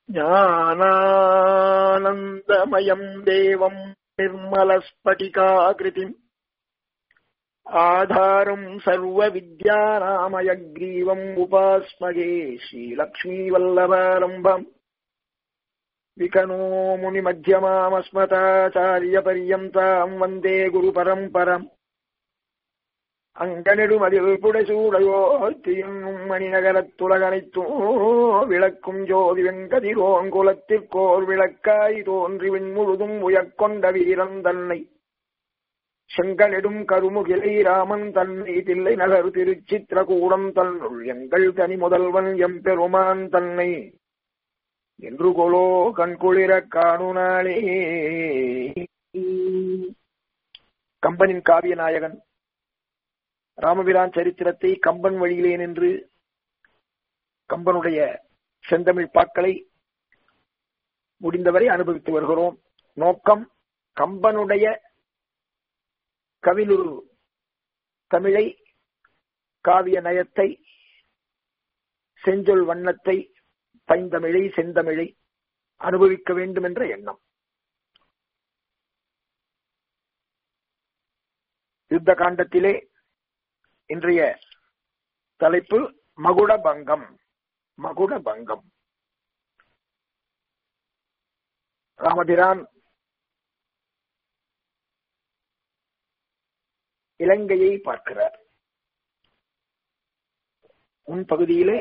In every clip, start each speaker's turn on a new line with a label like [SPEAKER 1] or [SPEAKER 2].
[SPEAKER 1] ज्ञानानन्दमयम् देवम् निर्मलस्फटिकाकृतिम् आधारम् सर्वविद्यानामयग्रीवम् उपास्मगे श्रीलक्ष्मीवल्लभारम्भम् विकनो मुनिमध्यमामस्मताचार्यपर्यन्ताम् वन्दे गुरुपरम्परम् அங்கனெடுமதில் புடைசூடையோத்தியும் மணிநகரத்துலகனைத்தும் விளக்கும் ஜோதி வெங்கதிரோன் குலத்திற்கோர் விளக்காய் தோன்றி விண்முழுதும் உயர்கொண்ட வீரன் தன்னை செங்கனெடும் கருமுகிலை ராமன் தன்னை தில்லை நகர் திருச்சித்திரகூடம் தன்னுள் எங்கள் தனி முதல்வன் எம்பெருமான் தன்னை என்று கொலோ கண்குளிர காணுனாளே கம்பனின் காவிய நாயகன் ராமபிரான் சரித்திரத்தை கம்பன் வழியிலே நின்று கம்பனுடைய செந்தமிழ் பாக்களை முடிந்தவரை அனுபவித்து வருகிறோம் நோக்கம் கம்பனுடைய கவிலுரு தமிழை காவிய நயத்தை செஞ்சொல் வண்ணத்தை பைந்தமிழை செந்தமிழை அனுபவிக்க வேண்டும் என்ற எண்ணம் யுத்த காண்டத்திலே இன்றைய தலைப்பு மகுட பங்கம் மகுட பங்கம் ராமபிரான் இலங்கையை பார்க்கிறார் முன் பகுதியிலே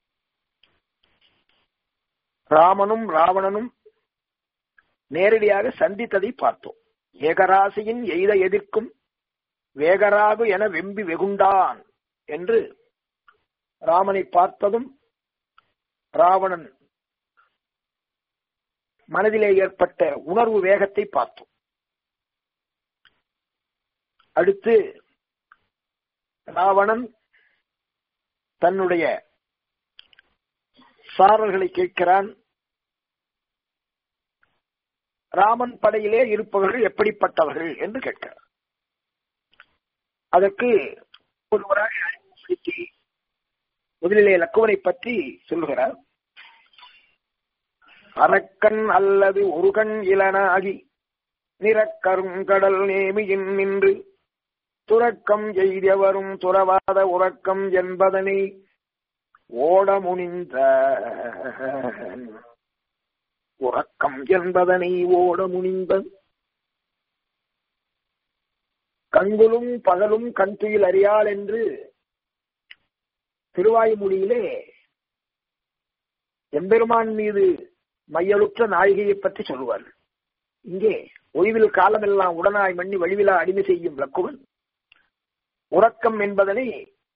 [SPEAKER 1] ராமனும் ராவணனும் நேரடியாக சந்தித்ததை பார்த்தோம் ஏகராசியின் எய்த எதிர்க்கும் வேகராகு என வெம்பி வெகுண்டான் என்று ராமனை பார்த்ததும் ராவணன் மனதிலே ஏற்பட்ட உணர்வு வேகத்தை பார்த்தோம் அடுத்து ராவணன் தன்னுடைய சாரல்களை கேட்கிறான் ராமன் படையிலே இருப்பவர்கள் எப்படிப்பட்டவர்கள் என்று கேட்கிறார் அதற்கு ஒருவராக முதலிலே லக்குவனை பற்றி சொல்லுகிறார் அரக்கன் அல்லது ஒரு கண் இளனாகி நிறக்கருங்கடல் நேமியின் நின்று துறக்கம் எய்தவரும் துறவாத உறக்கம் என்பதனை ஓட முனிந்த உறக்கம் என்பதனை ஓட முனிந்த கண்குலும் பகலும் கண் துயில் அறியாள் என்று திருவாய்மொழியிலே எம்பெருமான் மீது மையலுற்ற நாயகியை பற்றி சொல்லுவார் இங்கே ஓய்வில் காலமெல்லாம் உடனாய் மண்ணி வழிவிலா அடிமை செய்யும் லக்குவன் உறக்கம் என்பதனை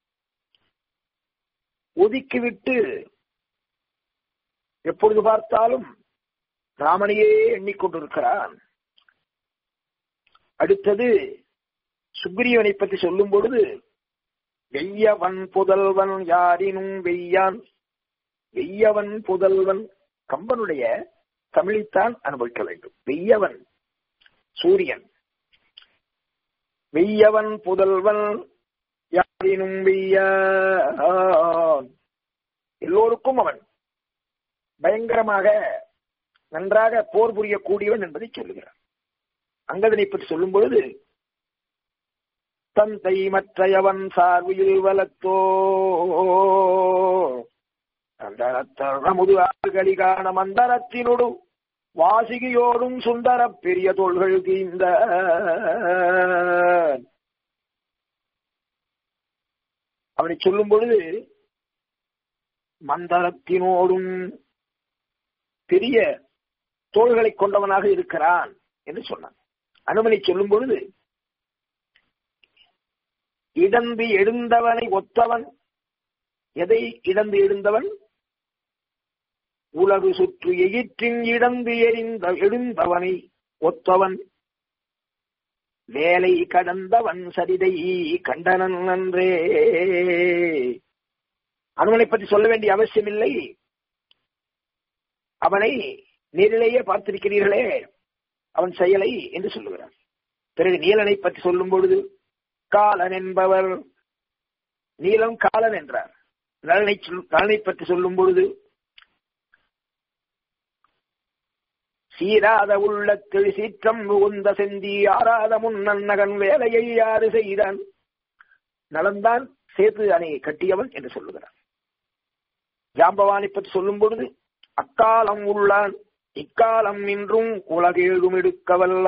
[SPEAKER 1] ஒதுக்கிவிட்டு எப்பொழுது பார்த்தாலும் ராமனையே எண்ணிக்கொண்டிருக்கிறான் அடுத்தது சுக்ரீவனை பற்றி சொல்லும் பொழுது வெய்யவன் புதல்வன் யாரினும் வெய்யான் வெய்யவன் புதல்வன் கம்பனுடைய தமிழைத்தான் அனுபவிக்க வேண்டும் வெய்யவன் சூரியன் வெய்யவன் புதல்வன் யாரினும் வெய்யான் எல்லோருக்கும் அவன் பயங்கரமாக நன்றாக போர் புரியக்கூடியவன் என்பதை சொல்லுகிறார் அங்கதனை பற்றி சொல்லும் பொழுது தந்தை மற்றையவன் சார்பில் வளத்தோ அந்தரத்தமுது ஆறுகளி காண மந்தரத்தினொடு வாசிகியோடும் சுந்தர பெரிய தோள்கள் தீந்த அவனை சொல்லும் பொழுது மந்தரத்தினோடும் பெரிய தோள்களை கொண்டவனாக இருக்கிறான் என்று சொன்னான் அனுமனை சொல்லும் பொழுது இடந்து எழுந்தவனை ஒத்தவன் எதை இடந்து எழுந்தவன் உலகு சுற்று எயிற்றின் இடந்து எரிந்த எழுந்தவனை ஒத்தவன் வேலை கடந்தவன் சரிதை கண்டனன் நன்றே அனுமனை பற்றி சொல்ல வேண்டிய அவசியமில்லை அவனை நேரிலேயே பார்த்திருக்கிறீர்களே அவன் செயலை என்று சொல்லுகிறார் பிறகு நீலனை பற்றி சொல்லும் பொழுது காலன் என்பவர் நீலம் காலன் என்றார் நலனை சொல்- நலனை பற்றி சொல்லும் பொழுது சீராத உள்ளத்தில் சீற்றம் புகுந்த செந்தி ஆறாத முன்னகன் வேலையை யாரு செய்தான் நலந்தான் சேது அணையை கட்டியவன் என்று சொல்லுகிறான் ஜாம்பவானை பற்றி சொல்லும் பொழுது அக்காலம் உள்ளான் இக்காலம் இன்றும் உலகேழும் எடுக்கவல்ல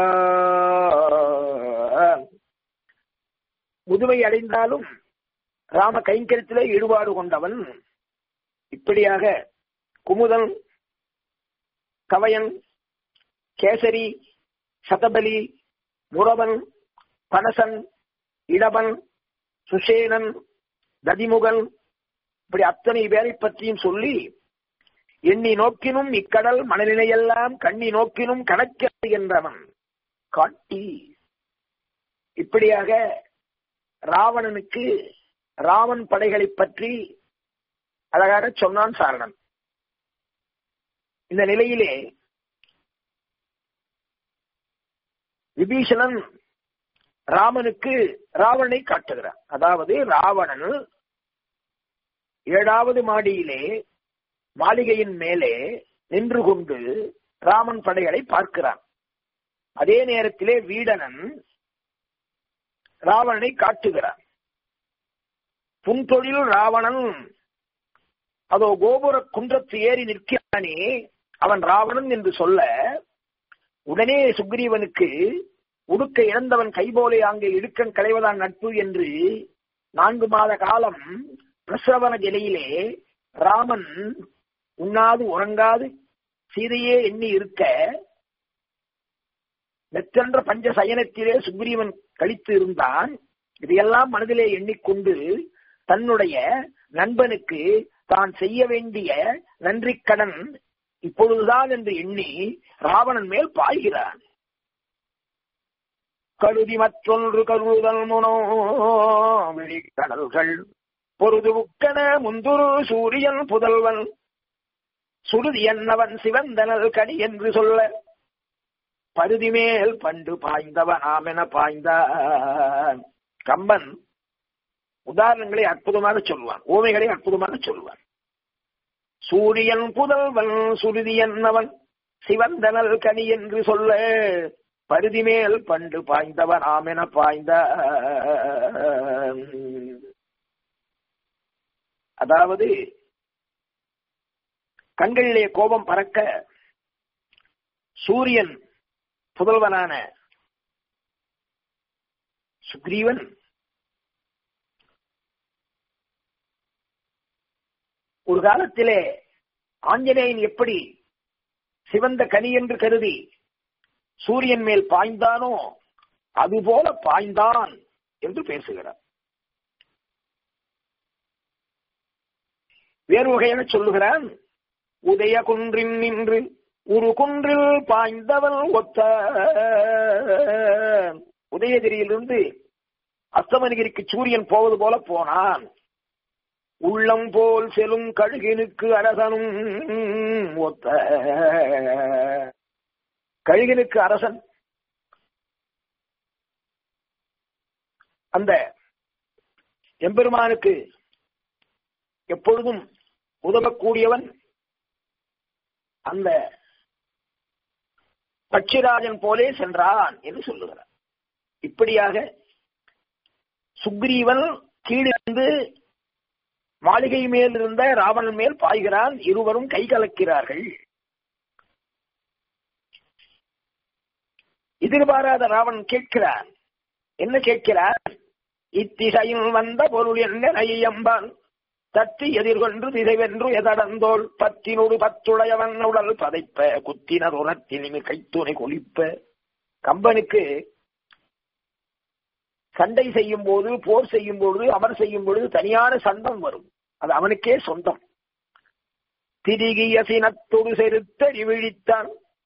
[SPEAKER 1] முதுமை அடைந்தாலும் ராம கைங்கரத்திலே ஈடுபாடு கொண்டவன் இப்படியாக குமுதன் கவயன் கேசரி சதபலி முரவன் பனசன் இடவன் சுஷேனன் ததிமுகன் இப்படி அத்தனை பேரை பற்றியும் சொல்லி எண்ணி நோக்கினும் இக்கடல் மணலினையெல்லாம் கண்ணி நோக்கினும் கணக்கிறது என்றவன் காட்டி இப்படியாக ராவணனுக்கு ராமன் படைகளை பற்றி அழகாக சொன்னான் சாரணன் இந்த நிலையிலே விபீஷணன் ராமனுக்கு ராவணனை காட்டுகிறான் அதாவது ராவணன் ஏழாவது மாடியிலே மாளிகையின் மேலே நின்று கொண்டு ராமன் படைகளை பார்க்கிறான் அதே நேரத்திலே வீடனன் ராவணனை காட்டுகிறான் புன்தொழில் ராவணன் அதோ கோபுர குன்றத்து ஏறி நிற்கிறானே அவன் ராவணன் என்று சொல்ல உடனே சுக்ரீவனுக்கு உடுக்க இழந்தவன் கைபோலே அங்கே இடுக்கன் களைவதான் நட்பு என்று நான்கு மாத காலம் பிரசவன நிலையிலே ராமன் உண்ணாது உறங்காது சீதையே எண்ணி இருக்க நெற்றென்ற பஞ்ச சயனத்திலே சுக்ரீவன் கழித்து இருந்தான் இதையெல்லாம் மனதிலே எண்ணிக்கொண்டு தன்னுடைய நண்பனுக்கு தான் செய்ய வேண்டிய நன்றி கடன் இப்பொழுதுதான் என்று எண்ணி ராவணன் மேல் பாய்கிறான் கருதி மற்றொன்று கருதல் முனோ விழிக்கடல்கள் பொருது உக்கன முந்துரு சூரியன் புதல்வன் சுருதி என்னவன் சிவந்தனல் கனி என்று சொல்ல பருதி மேல் பண்டு பாய்ந்தவன் ஆமென பாய்ந்தான் கம்பன் உதாரணங்களை அற்புதமாக சொல்வான் ஓமைகளை அற்புதமாக சொல்வான் சூரியன் புதல்வன் சுருதி என்னவன் சிவந்தனல் கனி என்று சொல்ல பருதி மேல் பண்டு பாய்ந்தவன் ஆமென பாய்ந்த அதாவது கண்களிலே கோபம் பறக்க சூரியன் புதல்வனான சுக்ரீவன் ஒரு காலத்திலே ஆஞ்சநேயன் எப்படி சிவந்த கனி என்று கருதி சூரியன் மேல் பாய்ந்தானோ அதுபோல பாய்ந்தான் என்று பேசுகிறார் வேறு வகையான சொல்லுகிறான் உதய குன்றின் நின்று ஒரு குன்றில் பாய்ந்தவன் ஒத்த உதயகிரியிலிருந்து அஸ்தமனகிரிக்கு சூரியன் போவது போல போனான் உள்ளம் போல் செலும் கழுகினுக்கு அரசனும் ஒத்த கழுகினுக்கு அரசன் அந்த எம்பெருமானுக்கு எப்பொழுதும் உதவக்கூடியவன் அந்த பட்சிராஜன் போலே சென்றான் என்று சொல்லுகிறார் இப்படியாக சுக்ரீவன் கீழிருந்து மாளிகை மேல் இருந்த ராவணன் மேல் பாய்கிறான் இருவரும் கை கலக்கிறார்கள் எதிர்பாராத ராவணன் கேட்கிறான் என்ன கேட்கிறான் இத்திசையில் வந்த பொருள் என்ன ஐயம்பான் தட்டி எதிர்கொன்று திசைவென்று எதடந்தோள் பத்தினோடு பத்துடையவன் உடல் பதைப்ப குத்தினர் உணத்தினிமி கைத்துணை கொளிப்ப கம்பனுக்கு சண்டை செய்யும் போது போர் செய்யும் பொழுது அமர் செய்யும் பொழுது தனியான சண்டம் வரும் அது அவனுக்கே சொந்தம் திரிகிய சினத்தொடு செருத்தறி விழித்தான்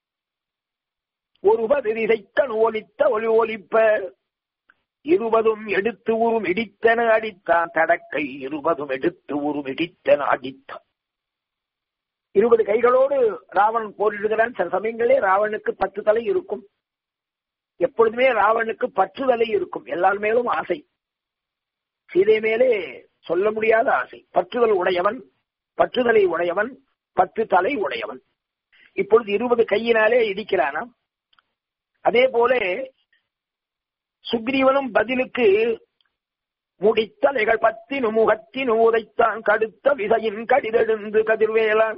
[SPEAKER 1] ஒருபது திசைக்கண் ஒலித்த ஒளி ஒலிப்ப இருபதும் எடுத்து உரும் இடித்தன அடித்தான் தடக்கை இருபதும் எடுத்து உரும் இடித்தன அடித்தான் இருபது கைகளோடு ராவணன் போரிடுகிறான் சில சமயங்களே ராவனுக்கு பத்து தலை இருக்கும் எப்பொழுதுமே ராவனுக்கு பற்றுதலை இருக்கும் எல்லார் மேலும் ஆசை சீதை மேலே சொல்ல முடியாத ஆசை பற்றுதல் உடையவன் பற்றுதலை உடையவன் பத்து தலை உடையவன் இப்பொழுது இருபது கையினாலே இடிக்கிறானாம் அதே போல சுக்ரீவனும் பதிலுக்கு முடித்தலைகள் பத்தினு முகத்தினு உதைத்தான் கடுத்த விதையின் கடிதெழுந்து கதிர்வேலான்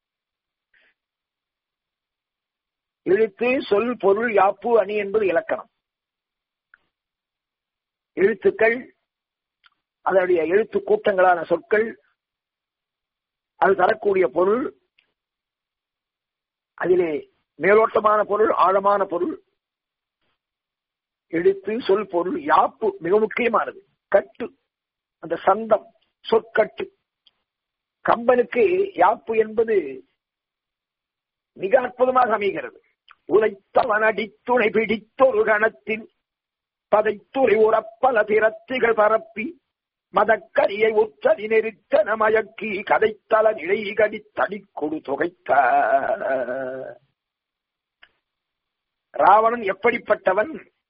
[SPEAKER 1] எழுத்து சொல் பொருள் யாப்பு அணி என்பது இலக்கணம் எழுத்துக்கள் அதனுடைய எழுத்து கூட்டங்களான சொற்கள் அது தரக்கூடிய பொருள் அதிலே மேலோட்டமான பொருள் ஆழமான பொருள் எழுத்து சொல் பொருள் யாப்பு மிக முக்கியமானது கட்டு அந்த சந்தம் சொற்கட்டு கம்பனுக்கு யாப்பு என்பது மிக அற்புதமாக அமைகிறது உழைத்தவன் அடித்துணை பிடித்தொரு கணத்தில் பதைத்துறை உறப்பல திறத்திகள் பரப்பி மதக்கரியை உற்றதி நெருத்த நமயக்கி கதைத்தல நிலை கடி தடி கொடு தொகைத்த ராவணன் எப்படிப்பட்டவன்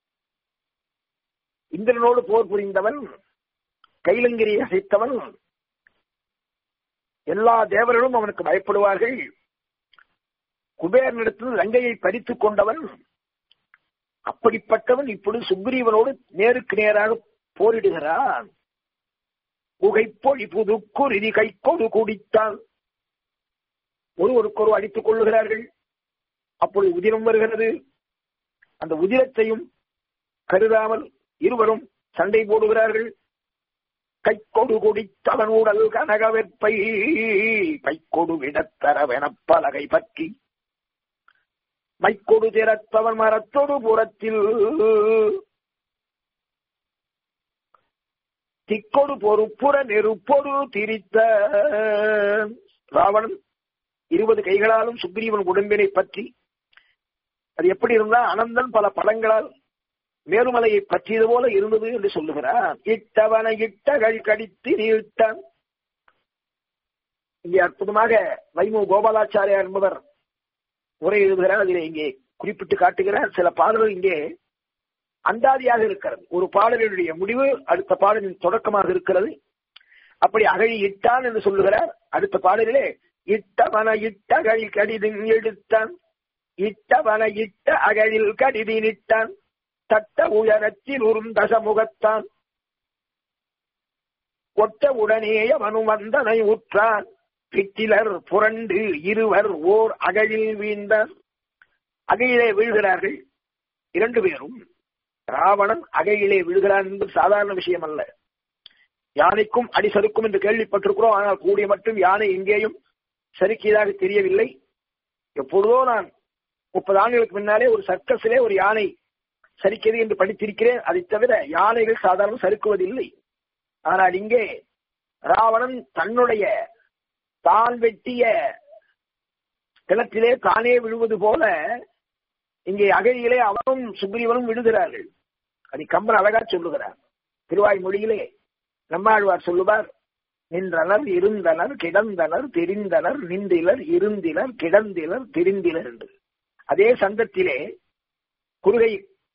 [SPEAKER 1] இந்திரனோடு போர் புரிந்தவன் கைலங்கிரியை அசைத்தவன் எல்லா தேவர்களும் அவனுக்கு பயப்படுவார்கள் குபேரனிடத்தில் லங்கையை பறித்துக் கொண்டவன் அப்படிப்பட்டவன் இப்பொழுது சுக்ரீவனோடு நேருக்கு நேராக போரிடுகிறான் புகைப்பொழி புதுக்குருதி கை கொடு குடித்தான் ஒருவருக்கொரு அடித்துக் கொள்ளுகிறார்கள் அப்பொழுது உதிரம் வருகிறது அந்த உதிரத்தையும் கருதாமல் இருவரும் சண்டை போடுகிறார்கள் கைக்கொடு குடித்தவன் உடல் கனகவெற்பை கைக்கொடு விடத்தரவென பலகை பற்றி மைக்கொடு திறத்தவன் மரத்தொடு புறத்தில் திக்கொடு பொறுப்புற நெருப்பொடு திரித்த ராவணன் இருபது கைகளாலும் சுக்ரீவன் உடம்பினை பற்றி அது எப்படி இருந்தா அனந்தன் பல படங்களால் மேருமலையை பற்றியது போல இருந்தது என்று சொல்லுகிறார் இட்டவன இட்டகள் கடித்து நீட்டான் இங்கே அற்புதமாக வைமு கோபாலாச்சாரியார் என்பவர் உரை எழுதுகிறார் அதில் இங்கே குறிப்பிட்டு காட்டுகிறார் சில பாடல்கள் இங்கே அந்தாதியாக இருக்கிறது ஒரு பாடலினுடைய முடிவு அடுத்த பாடலின் தொடக்கமாக இருக்கிறது அப்படி அகழி இட்டான் என்று சொல்லுகிறார் அடுத்த பாடலிலே இட்டவன இட்டகளில் கடிதின் எடுத்தான் இட்டவன இட்ட அகழில் கடிதினிட்டான் தட்ட உயரத்தில் உறும் தசமுகத்தான் ஒட்ட உடனே அவனு வந்தனை உற்றான் பிட்டிலர் புரண்டு இருவர் ஓர் அகழில் வீழ்ந்தார் அகையிலே வீழ்கிறார்கள் இரண்டு பேரும் ராவணன் அகையிலே விழுகிறான் என்பது சாதாரண விஷயம் அல்ல யானைக்கும் அடி சறுக்கும் என்று கேள்விப்பட்டிருக்கிறோம் ஆனால் கூடிய மட்டும் யானை எங்கேயும் சறுக்கியதாக தெரியவில்லை எப்பொழுதோ நான் முப்பது ஆண்டுகளுக்கு முன்னாலே ஒரு சர்க்கஸிலே ஒரு யானை சரிக்கிறது என்று படித்திருக்கிறேன் அதை தவிர யானைகள் சாதாரண சறுக்குவதில்லை ஆனால் இங்கே ராவணன் தன்னுடைய தான் வெட்டிய கிணற்றிலே தானே விழுவது போல இங்கே அகையிலே அவனும் சுக்ரீவனும் விழுகிறார்கள் அதை கம்பன் அழகா சொல்லுகிறார் திருவாய் மொழியிலே நம்மாழ்வார் சொல்லுவார் நின்றனர் இருந்தனர் கிடந்தனர் தெரிந்தனர் நின்றிலர் இருந்திலர் கிடந்திலர் தெரிந்திலர் என்று அதே சந்தத்திலே குருகை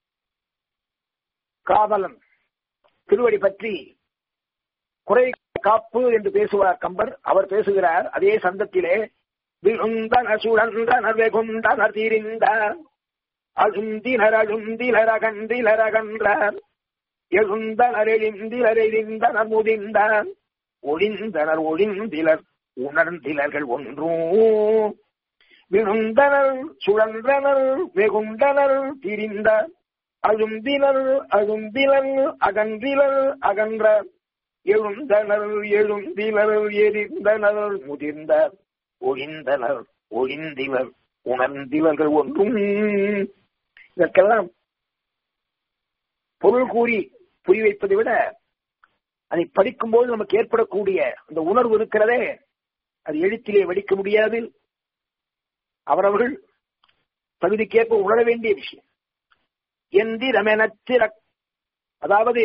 [SPEAKER 1] காவலன் திருவடி பற்றி குறை காப்பு என்று பேசுவார் கம்பர் அவர் பேசுகிறார் அதே சந்தத்திலே விழுந்தனர் சுழந்தனர் வெகுண்டனர் தீரிந்தார் அழுந்தினர் அழுந்திலர் அகன்றிலர் அகன்றார் எழுந்தனர் எழுந்திலர் எழிந்தனர் முதிர்ந்தார் ஒளிந்தனர் ஒளிந்திலர் உணர்ந்திலர்கள் ஒன்றும் விழுந்தனர் சுழன்றனர் வெகுண்டனர் திரிந்தார் அழுந்திலர் அழுந்திலர் அகன்றிலர் அகன்றார் எழுந்தனர் எழுந்திலர் எரிந்தனர் முதிர்ந்தார் ஒழிந்தனர் ஒழிந்திலர் உணர்ந்திலர்கள் ஒன்றும் இதற்கெல்லாம் பொருள் கூறி புரி வைப்பதை விட அதை படிக்கும்போது நமக்கு ஏற்படக்கூடிய அந்த உணர்வு இருக்கிறதே அது எழுத்திலே வடிக்க முடியாது அவரவர்கள் தகுதிக்கேற்ப உணர வேண்டிய விஷயம் எந்திரமெனத்திர அதாவது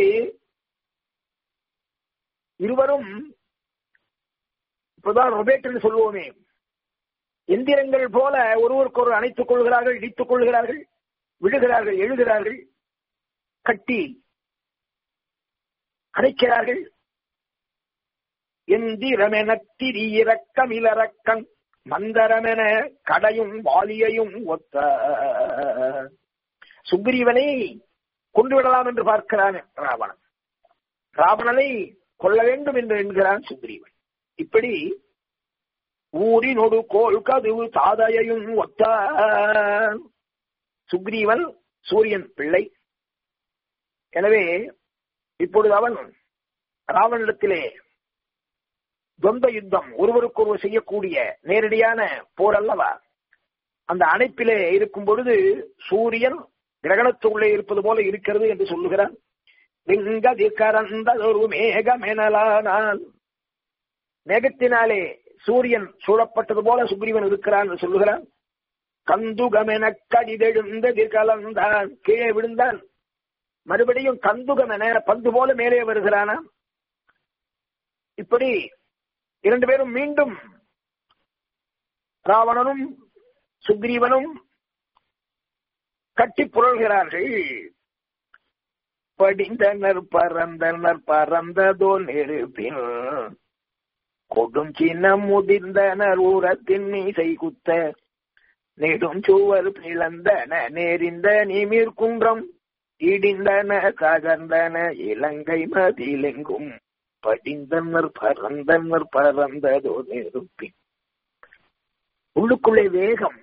[SPEAKER 1] இருவரும் இப்பதான் ரொபேட் என்று சொல்லுவோமே எந்திரங்கள் போல ஒருவருக்கு ஒரு அணைத்துக் கொள்கிறார்கள் இடித்துக் கொள்கிறார்கள் விழுகிறார்கள் எழுகிறார்கள் கட்டி அணைக்கிறார்கள் எந்திரமெனத்திரி இறக்கம் இலரக்கம் மந்தரமென கடையும் வாலியையும் ஒத்த சுக்ரீவனை கொண்டுவிடலாம் என்று பார்க்கிறான் ராவணன் ராவணனை கொல்ல வேண்டும் என்று என்கிறான் சுக்ரீவன் இப்படி ஊரினொடு கோல் கதுவு தாதையையும் ஒத்த சுக்ரீவன் சூரியன் பிள்ளை எனவே இப்பொழுது அவன் ராவணிடத்திலே துவந்த யுத்தம் ஒருவருக்கொருவர் செய்யக்கூடிய நேரடியான போர் அல்லவா அந்த அணைப்பிலே இருக்கும் பொழுது சூரியன் கிரகணத்துள்ளே இருப்பது போல இருக்கிறது என்று சொல்லுகிறான் விங்கதி கரந்ததொரு மேகமெனலானால் மேகத்தினாலே சூரியன் சூழப்பட்டது போல சுக்ரீவன் இருக்கிறான் என்று சொல்லுகிறான் கந்துகமென கடிதெழுந்தது கலந்தான் கீழே விழுந்தான் மறுபடியும் கந்துகம் என பந்து போல மேலே வருகிறானா இப்படி இரண்டு பேரும் மீண்டும் ராவணனும் சுக்ரீவனும் கட்டி புரள்கிறார்கள் படிந்தனர் பறந்தனர் பறந்ததோ நெருப்பில் கொடும் சின்னம் முதிர்ந்தனர் ஊரத்தின் மீசை குத்த நெடும் சுவர் பிளந்தன நேரிந்த நிமிர் குன்றம் இடிந்தன தகர்ந்தன இலங்கை மதிலெங்கும் படிந்தனர் பறந்தனர் பறந்ததோ நெருப்பின் உள்ளுக்குள்ளே வேகம்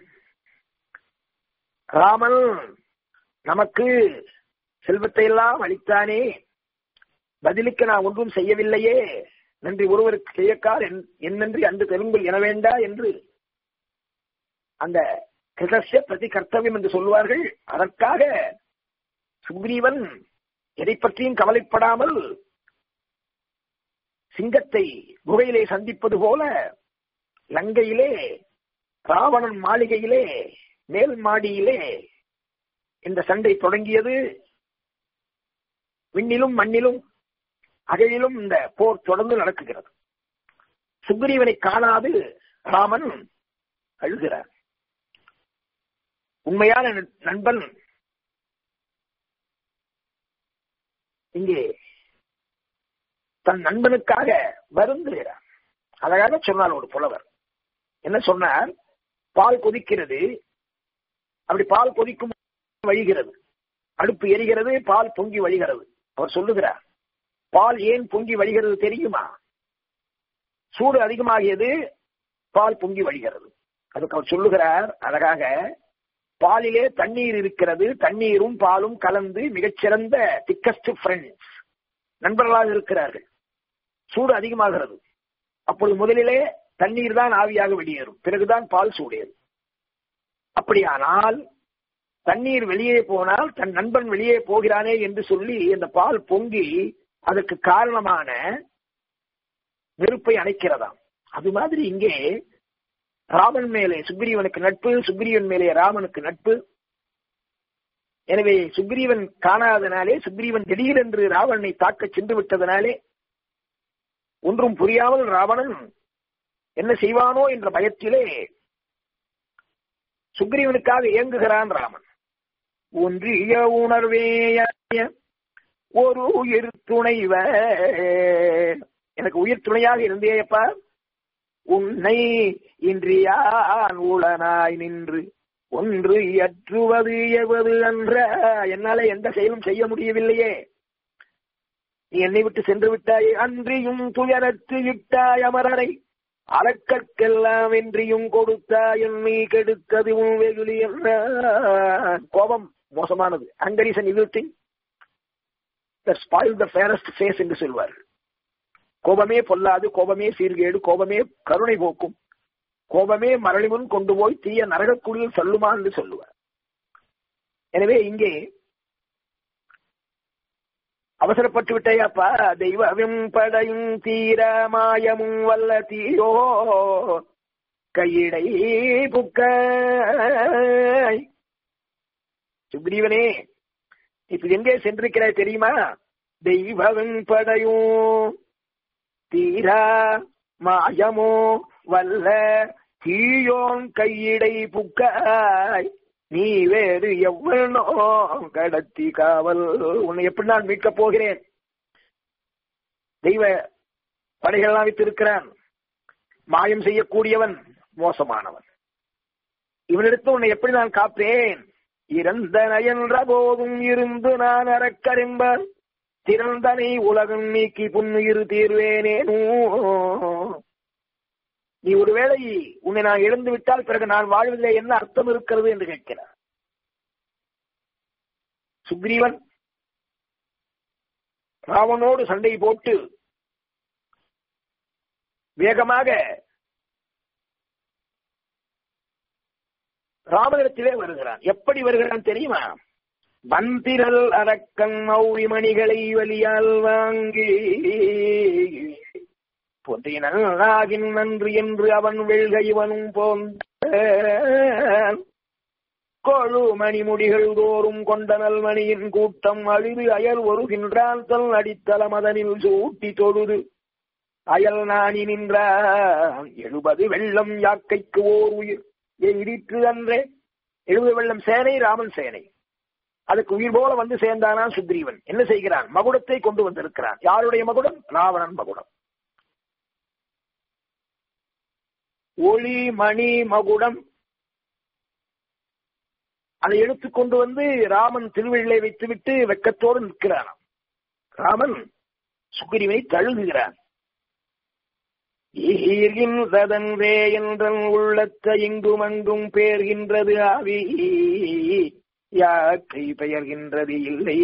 [SPEAKER 1] ராமன் நமக்கு செல்வத்தை எல்லாம் அளித்தானே பதிலுக்கு நான் ஒன்றும் செய்யவில்லையே நன்றி ஒருவருக்கு செய்யக்கால் என்னன்றி அன்று தெலுங்குல் என வேண்டா என்று அந்த கிருதஸ்ய பிரதி கர்த்தவியம் என்று சொல்வார்கள் அதற்காக சுக்ரீவன் எதை பற்றியும் கவலைப்படாமல் சிங்கத்தை குகையிலே சந்திப்பது போல லங்கையிலே ராவணன் மாளிகையிலே மேல் மாடியிலே இந்த சண்டை தொடங்கியது விண்ணிலும் மண்ணிலும் அகழிலும் இந்த போர் தொடர்ந்து நடக்குகிறது சுக்ரீவனை காணாது ராமன் அழுகிறார் உண்மையான நண்பன் இங்கே தன் நண்பனுக்காக வருந்துகிறார் அழகாக சொன்னார் ஒரு புலவர் என்ன சொன்னார் பால் கொதிக்கிறது அப்படி பால் கொதிக்கும் வழிகிறது அடுப்பு எரிகிறது பால் பொங்கி வழிகிறது அவர் சொல்லுகிறார் பால் ஏன் பொங்கி வழிகிறது தெரியுமா சூடு அதிகமாகியது பால் பொங்கி வழிகிறது அதுக்கு அவர் சொல்லுகிறார் அழகாக பாலிலே தண்ணீர் இருக்கிறது தண்ணீரும் பாலும் கலந்து மிகச்சிறந்த திக்கஸ்ட் ஃப்ரெண்ட்ஸ் நண்பர்களாக இருக்கிறார்கள் சூடு அதிகமாகிறது அப்பொழுது முதலிலே தண்ணீர் தான் ஆவியாக வெளியேறும் பிறகுதான் பால் சூடேறும் அப்படியானால் தண்ணீர் வெளியே போனால் தன் நண்பன் வெளியே போகிறானே என்று சொல்லி அந்த பால் பொங்கி அதற்கு காரணமான நெருப்பை அணைக்கிறதாம் அது மாதிரி இங்கே ராமன் மேலே சுக்ரீவனுக்கு நட்பு சுக்ரீவன் மேலே ராமனுக்கு நட்பு எனவே சுக்ரீவன் காணாதனாலே சுக்ரீவன் திடீரென்று ராவணனை தாக்க சென்று விட்டதனாலே ஒன்றும் புரியாமல் ராவணன் என்ன செய்வானோ என்ற பயத்திலே சுக்ரீவனுக்காக இயங்குகிறான் ராமன் ஒன்றிய உணர்வேய ஒரு உயிர் துணைவ எனக்கு உயிர் துணையாக இருந்தேயப்பா உன்னை இன்றியான் உளனாய் நின்று ஒன்று இயற்றுவது எவது என்ற என்னால எந்த செயலும் செய்ய முடியவில்லையே நீ என்னை விட்டு சென்று விட்டாய் அன்றியும் துயரத்து விட்டாய் அமரரை அறக்கற்கெல்லாம் வென்றியும் கொடுத்தாய் என்னை கெடுத்தது உன் வெகுளி என்ற கோபம் மோசமானது anger is one evil thing spoil the fairest face என்று சொல்வார் கோபமே பொல்லாது கோபமே சீர்கேடு கோபமே கருணை போக்கும் கோபமே மரளிமுன் கொண்டு போய் தீய நரகக்குழியில் சொல்லுமா என்று சொல்லுவார் எனவே இங்கே அவசரப்பட்டு விட்டையாப்பா தெய்வமும் படையும் தீர மாயமும் வல்ல தீயோ கையிடை புக்க சுக்ரீவனே இப்ப எங்கே சென்றிருக்கிறாய் தெரியுமா தெய்வமும் படையும் தீரா மாயமோ வல்ல தீயோன் கையிடை புக்காய் நீ வேறு எவ்வளோ கடத்தி காவல் உன்னை எப்படி நான் மீட்கப் போகிறேன் தெய்வ படைகள்லாம் வைத்திருக்கிறான் மாயம் செய்யக்கூடியவன் மோசமானவன் இவனிடத்து உன்னை எப்படி நான் காப்பேன் இறந்த நயன்ற போதும் இருந்து நான் அறக்கறிம்பர் திறந்தனை உலகம் நீக்கி புன்னுயிர் தீர்வேனேனோ நீ ஒருவேளை உன்னை நான் இழந்து விட்டால் பிறகு நான் வாழ்வதிலே என்ன அர்த்தம் இருக்கிறது என்று கேட்கிறார் சுக்ரீவன் ராவனோடு சண்டை போட்டு வேகமாக ராமனிடத்திலே வருகிறான் எப்படி வருகிறான் தெரியுமா வந்திரல் அரக்கன் மௌரிமணிகளை வலியால் வாங்கி பொன்றினாகின் நன்று என்று அவன் வெள்க இவனும் போந்த கொழு மணிமுடிகள் தோறும் கொண்ட நல்மணியின் கூட்டம் அழிவு அயல் ஒருகின்றான் தல் அடித்தல மதனில் சூட்டி தொழுது அயல் நாணி நின்றான் எழுபது வெள்ளம் யாக்கைக்கு ஓர் உயிர் இடிற்று அன்றே எழுபது வெள்ளம் சேனை ராமன் சேனை அதுக்கு உயிர் போல வந்து சேர்ந்தானா சுக்ரீவன் என்ன செய்கிறான் மகுடத்தை கொண்டு வந்திருக்கிறான் யாருடைய மகுடம் ராவணன் மகுடம் ஒளி மணி மகுடம் அதை எடுத்து கொண்டு வந்து ராமன் திருவிழை வைத்துவிட்டு வெக்கத்தோடு நிற்கிறானாம் ராமன் சுக்ரீவனை தழுகுகிறான் ஈர்கின்றதன்றே என்றன் உள்ளத்த இங்கும் அங்கும் பேர்கின்றது ஆவி யாக்கை பெயர்கின்றது இல்லை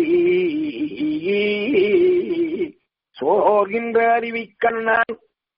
[SPEAKER 1] சோர்கின்ற அறிவிக்கண்ணான்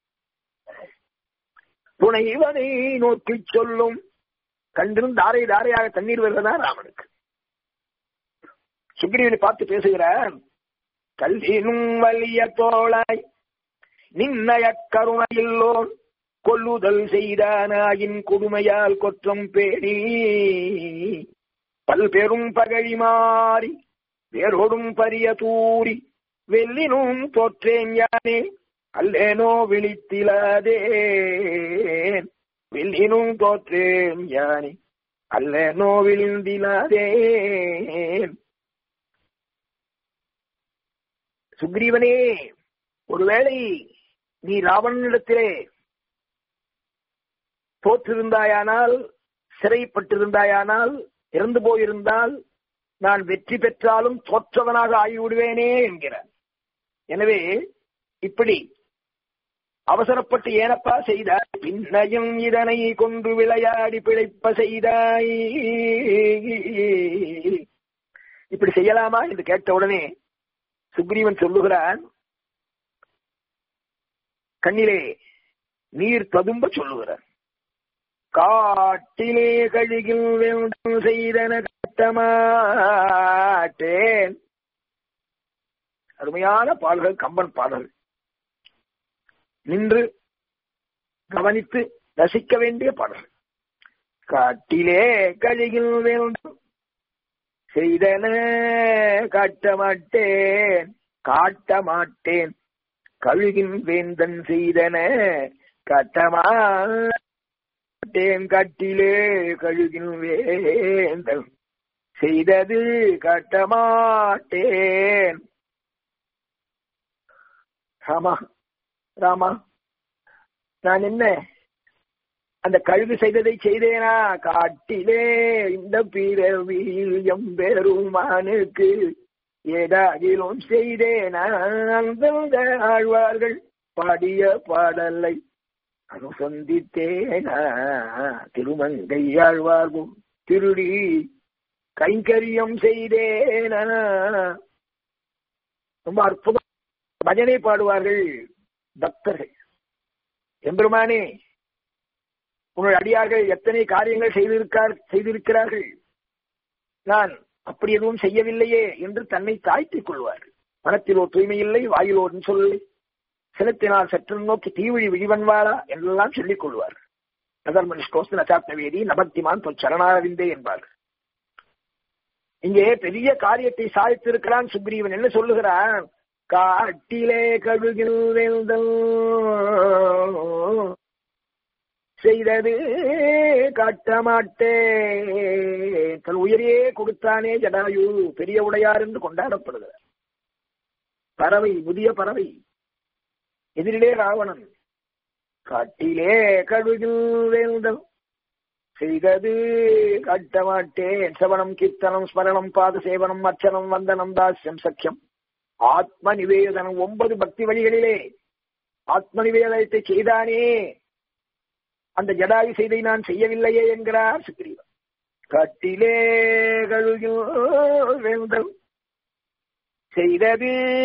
[SPEAKER 1] துணைவனை நோக்கி சொல்லும் கண்டிரும் தாரை தாரையாக தண்ணீர் வருகிறதா ராமனுக்கு சுக்ரீவனை பார்த்து பேசுகிறார் கல்லினும் வலிய தோளாய் நின்னய கருணையில்லோன் கொல்லுதல் செய்தானாயின் கொடுமையால் கொற்றம் பேணி பல்பெரும் பகழி மாறி வேரோடும் பரிய தூரி வெல்லினும் தோற்றேன் யானே அல்லேனோ விழித்திலாதேன் வெல்லினும் தோற்றேன் யானே அல்லேனோ விழுந்திலாதேன் சுக்ரீவனே ஒருவேளை நீ ராவணனிடத்திலே தோற்றிருந்தாயானால் சிறைப்பட்டிருந்தாயானால் இறந்து போயிருந்தால் நான் வெற்றி பெற்றாலும் தோற்றவனாக ஆகிவிடுவேனே என்கிறார் எனவே இப்படி அவசரப்பட்டு ஏனப்பா செய்தாய் பின்னையும் இதனை கொண்டு விளையாடி பிழைப்ப செய்தாய் இப்படி செய்யலாமா என்று கேட்டவுடனே சுக்ரீவன் சொல்லுகிறான் கண்ணிலே நீர் ததும்ப சொல்லுகிறார் காட்டிலே கழுகில் வேண்டும் செய்தன கட்டமாட்டேன் அருமையான பாடல்கள் கம்பன் பாடல்கள் நின்று கவனித்து ரசிக்க வேண்டிய பாடல்கள் காட்டிலே கழுகில் வேண்டும் செய்தன காட்ட மாட்டேன் காட்ட மாட்டேன் கழுகின் வேந்தன் செய்தன காட்டமாட்டேன் காட்டிலே கழுகின் வேந்தன் செய்தது காட்டமாட்டேன் ராமா ராமா நான் என்ன அந்த கழுகு செய்ததை செய்தேனா காட்டிலே இந்த பிறவியில் எம்பெருமானுக்கு ஏதாகிலும் செய்தேனா அந்த ஆழ்வார்கள் பாடிய பாடலை அனுசந்தித்தேனா திருமங்கை ஆழ்வார்கும் திருடி கைங்கரியம் செய்தேனா ரொம்ப அற்புதம் பஜனை பாடுவார்கள் பக்தர்கள் எம்பெருமானே உன்னுடைய அடியார்கள் எத்தனை காரியங்கள் செய்திருக்கார் செய்திருக்கிறார்கள் நான் அப்படி எதுவும் செய்யவில்லையே என்று தன்னை தாழ்த்திக் கொள்வார் மனத்தில் ஒரு தூய்மை இல்லை வாயில் ஒரு சொல்லை சினத்தினால் சற்று நோக்கி தீவிழி விழிவன்வாரா என்றெல்லாம் சொல்லிக் கொள்வார் நதர்மனிஷ்கோஸ்து நச்சாப்தவேதி நபக்திமான் தொல் சரணாரவிந்தே என்பார் இங்கே பெரிய காரியத்தை சாதித்திருக்கிறான் சுக்ரீவன் என்ன சொல்லுகிறான் காட்டிலே கழுகில் செய்தது காட்ட மாட்டேன் தன் உயிரையே கொடுத்தானே ஜடாயு பெரிய உடையார் என்று கொண்டாடப்படுகிறார் பறவை புதிய பறவை எதிரிலே ராவணன் காட்டிலே கழுகில் வேந்தல் செய்தது காட்ட மாட்டேன் சவணம் கீர்த்தனம் ஸ்மரணம் பாத சேவனம் அர்ச்சனம் வந்தனம் தாஸ்யம் சக்கியம் ஆத்ம நிவேதனம் ஒன்பது பக்தி வழிகளிலே ஆத்ம நிவேதனத்தை செய்தானே அந்த ஜடாயு செய்தை நான் செய்யவில்லையே என்கிறார் சுக்ரீவன் காட்டிலே கழுகில் வேந்தல் செய்தது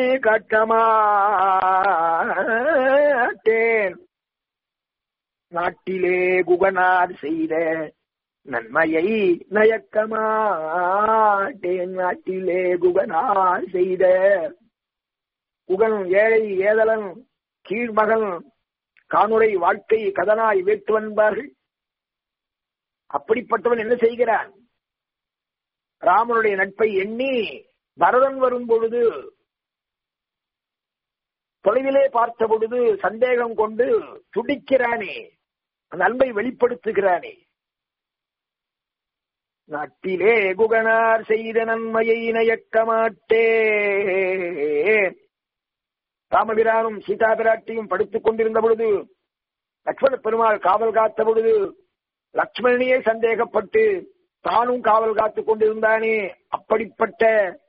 [SPEAKER 1] காட்டமாட்டேன் நாட்டிலே குகனார் செய்த நன்மையை நயக்கமாட்டேன் நாட்டிலே குகனார் செய்த குகன் ஏழை ஏதலன் கீழ்மகன் காணுரை வாழ்க்கை கதனாய் வேட்டுவன்பார்கள் அப்படிப்பட்டவன் என்ன செய்கிறான் ராமனுடைய நட்பை எண்ணி பரதன் வரும் பொழுது தொலைவிலே பார்த்த பொழுது சந்தேகம் கொண்டு துடிக்கிறானே அந்த அன்பை வெளிப்படுத்துகிறானே நாட்டிலே குகனார் செய்த நன்மையை நயக்க மாட்டேன் ராமபிரானும் சீதா பிராட்டியும் படுத்துக் கொண்டிருந்த பொழுது லட்சுமண பெருமாள் காவல் காத்த பொழுது லட்சுமணனையே சந்தேகப்பட்டு தானும் காவல் காத்துக் கொண்டிருந்தானே அப்படிப்பட்ட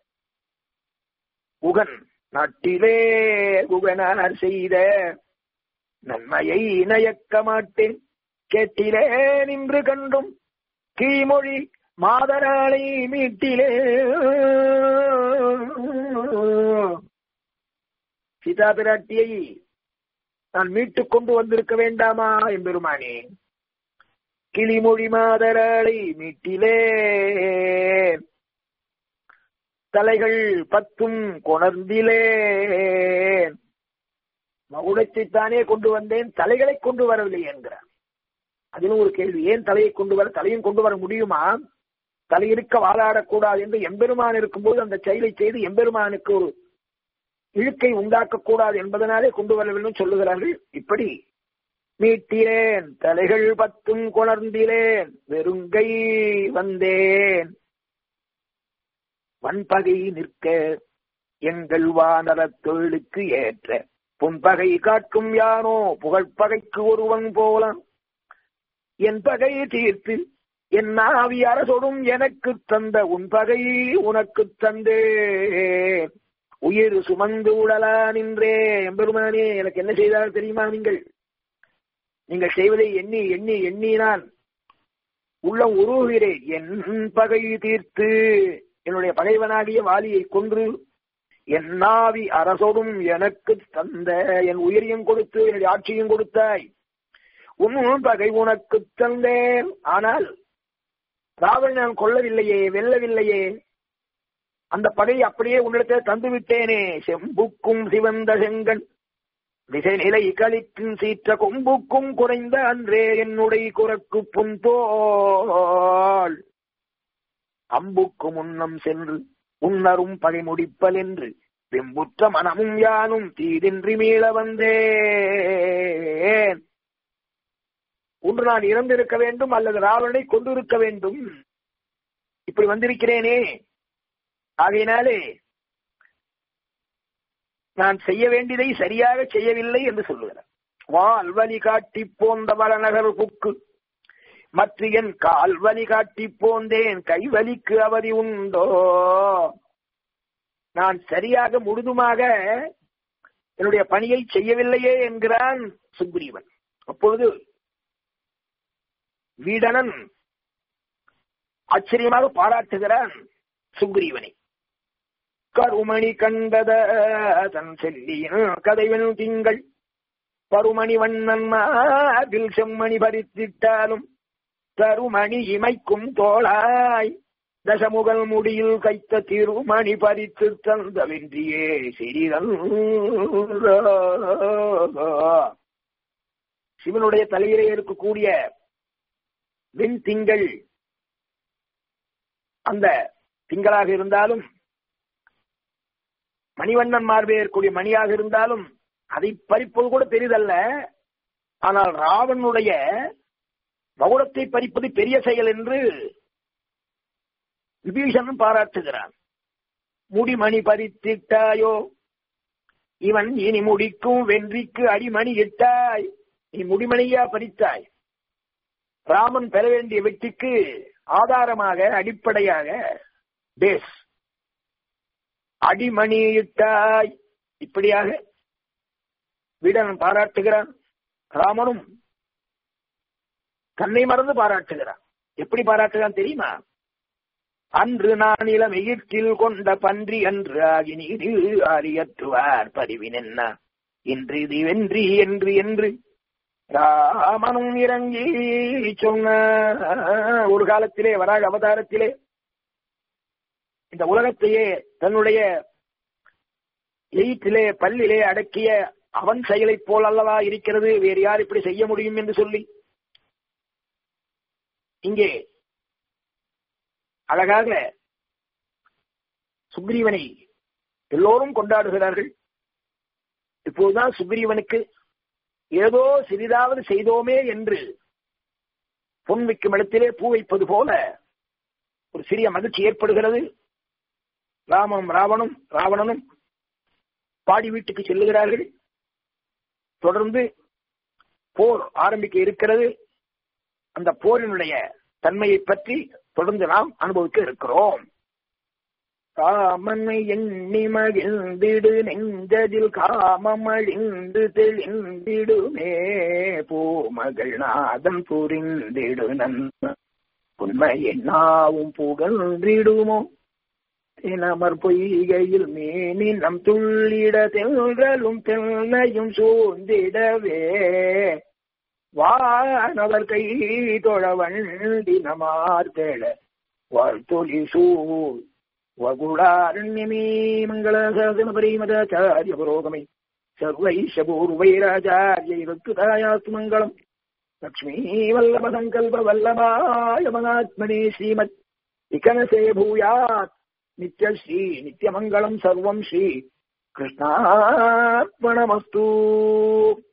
[SPEAKER 1] குகன் நாட்டிலே குகனார் செய்த நன்மையை நயக்க மாட்டேன் கேட்டிலே நின்று கண்டும் கீமொழி மாதராளை மீட்டிலே சீதா பிராட்டியை நான் மீட்டுக் கொண்டு வந்திருக்க வேண்டாமா எம்பெருமானே கிளிமொழி மாதராளை மீட்டிலே தலைகள் பத்தும் கொணர்ந்திலே மகுடத்தை தானே கொண்டு வந்தேன் தலைகளை கொண்டு வரவில்லை என்கிறார் அதிலும் ஒரு கேள்வி ஏன் தலையை கொண்டு வர தலையும் கொண்டு வர முடியுமா தலையிருக்க வாழாடக்கூடாது என்று எம்பெருமான் இருக்கும்போது அந்த செயலை செய்து எம்பெருமானுக்கு ஒரு இழுக்கை உண்டாக்க கூடாது என்பதனாலே கொண்டு வரவில்லை சொல்லுகிறார்கள் இப்படி மீட்டிலேன் தலைகள் பத்தும் கொணர்ந்திலேன் வெறுங்கை வந்தேன் வன்பகை நிற்க எங்கள் வானரத் தொழிலுக்கு ஏற்ற புன்பகை காட்கும் யானோ புகழ்பகைக்கு ஒருவன் போலாம் என் பகை தீர்த்து என் நாவி அரசொடும் எனக்கு தந்த உன் பகை உனக்கு தந்தே உயிர் சுமந்து உடலா நின்றே எம்பெருமானே எனக்கு என்ன செய்தால் தெரியுமா நீங்கள் நீங்கள் செய்வதை எண்ணி எண்ணி எண்ணி நான் உள்ளம் உருவுகிறேன் என் பகை தீர்த்து என்னுடைய பகைவனாகிய வாலியை கொன்று என் நாவி அரசோடும் எனக்கு தந்த என் உயிரையும் கொடுத்து என்னுடைய ஆட்சியும் கொடுத்தாய் உன் பகை உனக்கு தந்தேன் ஆனால் ராவன் நான் கொல்லவில்லையே வெல்லவில்லையே அந்த பகை அப்படியே உன்னிடத்தை தந்து விட்டேனே செம்புக்கும் சிவந்த செங்கன் திசை நிலை கழிக்கும் சீற்ற கொம்புக்கும் குறைந்த அன்றே என்னுடைய குரக்கு புன்போல் அம்புக்கு முன்னம் சென்று உன்னரும் பகை முடிப்பல் என்று வெம்புற்ற மனமும் யானும் தீதின்றி மீள வந்தேன் ஒன்று நான் இறந்திருக்க வேண்டும் அல்லது ராவணனை கொண்டிருக்க வேண்டும் இப்படி வந்திருக்கிறேனே ஆகையினாலே நான் செய்ய வேண்டியதை சரியாக செய்யவில்லை என்று சொல்லுகிறார் வால்வலி காட்டி போந்த வளநகர் புக்கு மற்ற என் கால்வலி காட்டி போந்தேன் கைவலிக்கு அவதி உண்டோ நான் சரியாக முழுதுமாக என்னுடைய பணியை செய்யவில்லையே என்கிறான் சுக்ரீவன் அப்பொழுது வீடனன் ஆச்சரியமாக பாராட்டுகிறான் சுக்ரீவனை கருமணி கண்டத தன் செல்லியின் கதைவன் திங்கள் பருமணி வண்ணன் அதில் செம்மணி பறித்திட்டாலும் தருமணி இமைக்கும் தோளாய் தசமுகல் முடியில் கைத்த திருமணி பறித்து தந்த வென்றியே சிறிதன் சிவனுடைய தலையிலே இருக்கக்கூடிய வெண் திங்கள் அந்த திங்களாக இருந்தாலும் மணிவண்ணன் மார்பே இருக்கக்கூடிய மணியாக இருந்தாலும் அதை பறிப்பது கூட பெரிதல்ல ஆனால் ராவனுடைய மகுடத்தை பறிப்பது பெரிய செயல் என்று விபீஷனும் பாராட்டுகிறான் முடிமணி பறித்திட்டாயோ இவன் இனி முடிக்கும் வென்றிக்கு அடிமணி இட்டாய் நீ முடிமணியா பறித்தாய் ராமன் பெற வேண்டிய வெற்றிக்கு ஆதாரமாக அடிப்படையாக பேஸ் அடிமணியிட்டாய் இப்படியாக வீடன் பாராட்டுகிறான் ராமனும் தன்னை மறந்து பாராட்டுகிறான் எப்படி பாராட்டுகிறான் தெரியுமா அன்று நான் இளம் எயிற்றில் கொண்ட பன்றி அன்று ஆகி நீரில் அறியற்றுவார் பதிவின் என்ன இன்று இது வென்றி என்று என்று ராமனும் இறங்கி சொன்ன ஒரு காலத்திலே வராக அவதாரத்திலே இந்த உலகத்தையே தன்னுடைய எயிற்றிலே பல்லிலே அடக்கிய அவன் செயலைப் போல் அல்லவா இருக்கிறது வேறு யார் இப்படி செய்ய முடியும் என்று சொல்லி இங்கே அழகாக சுக்ரீவனை எல்லோரும் கொண்டாடுகிறார்கள் இப்போதுதான் சுக்ரீவனுக்கு ஏதோ சிறிதாவது செய்தோமே என்று பொன் வைக்கும் இடத்திலே பூ வைப்பது போல ஒரு சிறிய மகிழ்ச்சி ஏற்படுகிறது ராமனும் ராவணும் ராவணனும் பாடி வீட்டுக்கு செல்லுகிறார்கள் தொடர்ந்து போர் ஆரம்பிக்க இருக்கிறது அந்த போரினுடைய தன்மையை பற்றி தொடர்ந்து நாம் அனுபவிக்க இருக்கிறோம் காமனை எண்ணி மகிழ்ந்திடு நெஞ்சதில் காமமழிந்து தெளிந்திடுமே பூமகள் நாதம் புரிந்திடு நன்மை உண்மை என்னாவும் புகழ்ந்திடுமோ தினமர் பொய்கையில் மேனி நம் துள்ளிட தெல்களும் தென்னையும் சூழ்ந்திடவே வானவர் கை தொழ வண்டி நமார்த்தெழ வாழ்த்தொலி சூழ் வகுடாரண்யமே மங்களசாசன பரிமதாச்சாரிய புரோகமை சர்வைஷபூர்வைராச்சாரிய ருக்குதாயாஸ்து மங்களம் லக்ஷ்மீ வல்லப சங்கல்ப வல்லபாய மகாத்மனே ஸ்ரீமத் விகனசே பூயாத் நித்யஸ்ரீ நித்யமங்கலம் சர்வம் ஸ்ரீ கிருஷ்ணார்ப்பணமஸ்து